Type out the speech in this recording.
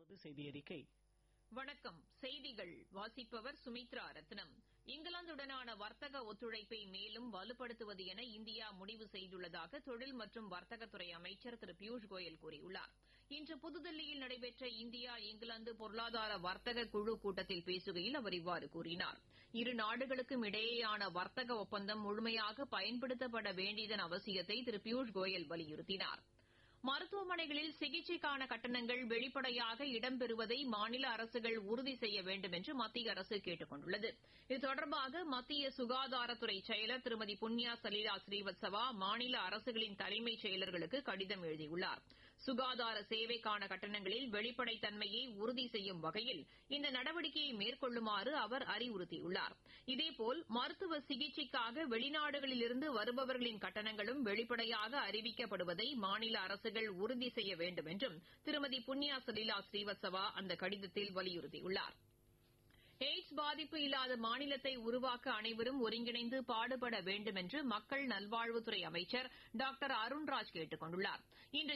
செய்தி அறிக்கை வணக்கம் செய்திகள் வாசிப்பவர் சுமித்ரா ரத்னம் இங்கிலாந்துடனான வர்த்தக ஒத்துழைப்பை மேலும் வலுப்படுத்துவது என இந்தியா முடிவு செய்துள்ளதாக தொழில் மற்றும் வர்த்தகத்துறை அமைச்சர் திரு பியூஷ் கோயல் கூறியுள்ளார் இன்று புதுதில்லியில் நடைபெற்ற இந்தியா இங்கிலாந்து பொருளாதார வர்த்தக குழு கூட்டத்தில் பேசுகையில் அவர் இவ்வாறு கூறினார் இரு நாடுகளுக்கும் இடையேயான வர்த்தக ஒப்பந்தம் முழுமையாக பயன்படுத்தப்பட வேண்டியதன் அவசியத்தை திரு பியூஷ் கோயல் வலியுறுத்தினார் மருத்துவமனைகளில் சிகிச்சைக்கான கட்டணங்கள் வெளிப்படையாக இடம்பெறுவதை மாநில அரசுகள் உறுதி செய்ய வேண்டும் என்று மத்திய அரசு கேட்டுக் கொண்டுள்ளது இது தொடர்பாக மத்திய சுகாதாரத்துறை செயலர் திருமதி புண்ணியா சலீலா ஸ்ரீவத்சவா மாநில அரசுகளின் தலைமைச் செயலர்களுக்கு கடிதம் எழுதியுள்ளார் சுகாதார சேவைக்கான கட்டணங்களில் வெளிப்படைத்தன்மையை உறுதி செய்யும் வகையில் இந்த நடவடிக்கையை மேற்கொள்ளுமாறு அவர் அறிவுறுத்தியுள்ளார் இதேபோல் மருத்துவ சிகிச்சைக்காக வெளிநாடுகளிலிருந்து வருபவர்களின் கட்டணங்களும் வெளிப்படையாக அறிவிக்கப்படுவதை மாநில அரசுகள் உறுதி செய்ய வேண்டும் என்றும் திருமதி புண்ணியா சலீலா ஸ்ரீவத்சவா அந்த கடிதத்தில் வலியுறுத்தியுள்ளார் எய்ட்ஸ் பாதிப்பு இல்லாத மாநிலத்தை உருவாக்க அனைவரும் ஒருங்கிணைந்து பாடுபட வேண்டும் என்று மக்கள் நல்வாழ்வுத்துறை அமைச்சர் டாக்டர் அருண்ராஜ் கேட்டுக் கொண்டுள்ளார் இன்று